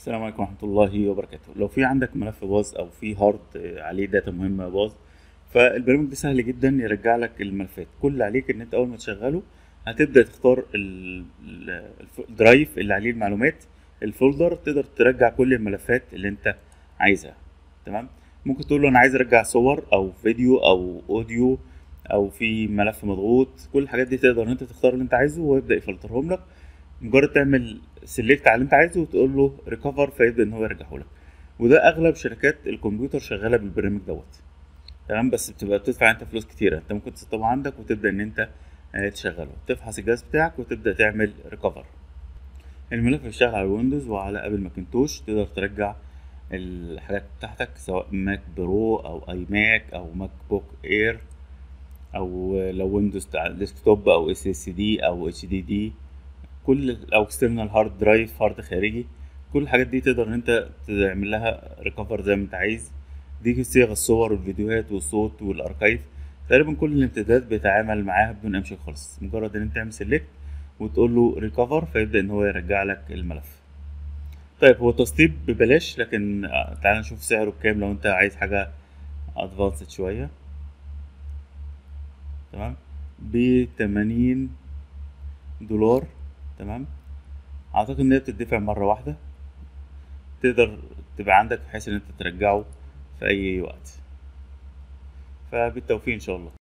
السلام عليكم ورحمة الله وبركاته لو في عندك ملف باظ أو في هارد عليه داتا مهمة باظ فالبرنامج ده سهل جدا يرجع لك الملفات كل اللي عليك إن أنت أول ما تشغله هتبدأ تختار ال- ال- الدرايف اللي عليه المعلومات الفولدر تقدر ترجع كل الملفات اللي أنت عايزها تمام ممكن تقول له أنا عايز أرجع صور أو فيديو أو أوديو أو في ملف مضغوط كل الحاجات دي تقدر إن أنت تختار اللي أنت عايزه ويبدأ يفلترهم لك مجرد تعمل سيلكت على اللي انت عايزه وتقول له ريكفر فيبدا ان هو يرجعه لك وده اغلب شركات الكمبيوتر شغاله بالبرنامج دوت تمام بس بتبقى بتدفع انت فلوس كتيره انت ممكن تسطبه عندك وتبدا ان انت آه، تشغله تفحص الجهاز بتاعك وتبدا تعمل ريكفر الملف بيشتغل على ويندوز وعلى ابل ماكنتوش تقدر ترجع الحاجات بتاعتك سواء ماك برو او اي ماك او ماك بوك اير او لو ويندوز ديسكتوب او اس اس دي او اتش دي دي كل او اكسترنال هارد درايف هارد خارجي كل الحاجات دي تقدر ان انت تعمل لها ريكفر زي ما انت عايز دي صيغ الصور والفيديوهات والصوت والاركايف تقريبا كل الامتدادات بيتعامل معاها بدون اي مشاكل خالص مجرد ان انت تعمل سيلكت وتقول له ريكفر فيبدا ان هو يرجع لك الملف طيب هو تسطيب ببلاش لكن آه، تعال نشوف سعره بكام لو انت عايز حاجه ادفانسد شويه تمام ب 80 دولار تمام اعتقد ان هي بتدفع مره واحده تقدر تبقى عندك بحيث ان انت ترجعه في اي وقت فبالتوفيق ان شاء الله